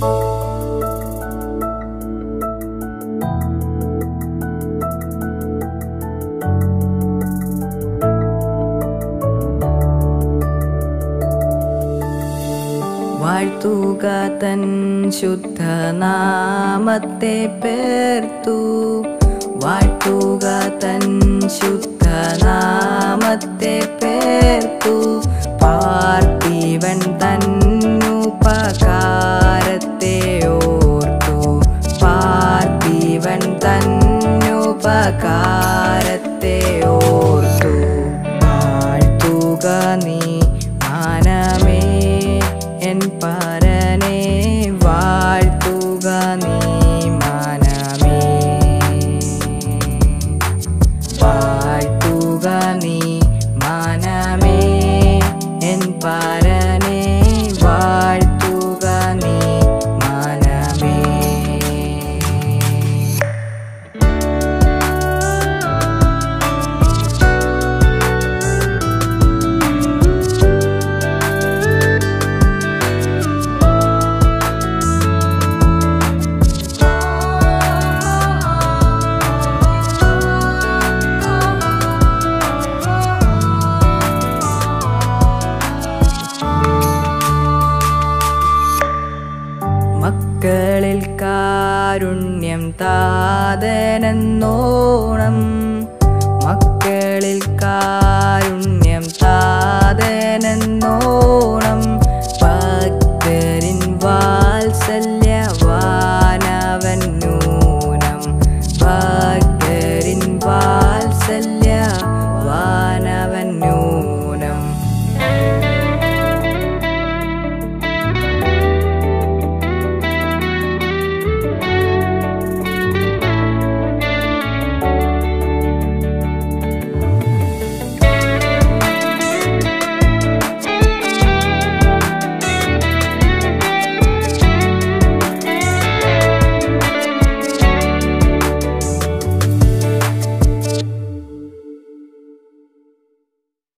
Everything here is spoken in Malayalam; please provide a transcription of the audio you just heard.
വാഴ്ത്തുക തൻ ശുദ്ധനാമത്തെ പേർത്തു വാഴ്ത്തുക തൻ ശുദ്ധനാമത്തെ പേർത്തു പാർത്ഥിവൻ തന്നുപകാരത്തെ ഓർത്തു പാർത്ഥിവൻ തന്നുപകാരത്തെ ഓർത്തു വാഴ്ത്തുക നീ മാനമേ എൻ പരനെ വാഴ്ത്തുക നീ മാനമേ വാഴ്ത്തുക നീ മാനമേ എൻ പരനെ വാഴ്ത്തുക നീ മാനമേ മക്കളിൽ കാരുണ്യം താതനെന്നോണം മക്കളിൽ കാരുണ്യം താതനെന്നോണം